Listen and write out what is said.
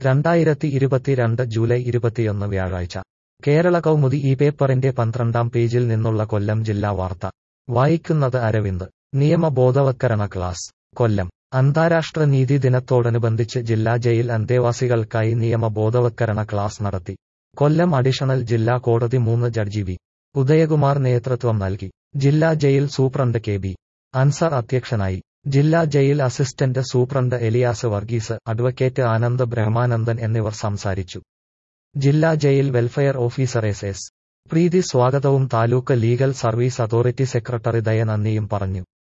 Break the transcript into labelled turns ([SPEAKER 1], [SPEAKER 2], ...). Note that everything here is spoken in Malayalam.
[SPEAKER 1] രണ്ടായിരത്തി ഇരുപത്തിരണ്ട് ജൂലൈ ഇരുപത്തിയൊന്ന് വ്യാഴാഴ്ച കേരള കൗമുദി ഈ പേപ്പറിന്റെ പന്ത്രണ്ടാം പേജിൽ നിന്നുള്ള കൊല്ലം ജില്ലാ വാർത്ത വായിക്കുന്നത് അരവിന്ദ് നിയമ ബോധവത്കരണ ക്ലാസ് കൊല്ലം അന്താരാഷ്ട്ര നീതി ദിനത്തോടനുബന്ധിച്ച് ജില്ലാ ജയിൽ അന്തേവാസികൾക്കായി നിയമ ബോധവത്കരണ ക്ലാസ് നടത്തി കൊല്ലം അഡീഷണൽ ജില്ലാ കോടതി മൂന്ന് ജഡ്ജി വി ഉദയകുമാർ നേതൃത്വം നൽകി ജില്ലാ jail superintendent K B Ansar അധ്യക്ഷനായി ജില്ലാ jail assistant superintendent Elias Varghese advocate Anand Brahmanandan എന്നിവർ സംസാരിച്ചു ജില്ലാ jail welfare officer S S Preethi സ്വാഗതവും taluk legal service authority secretary Daya നന്ദിയും പറഞ്ഞു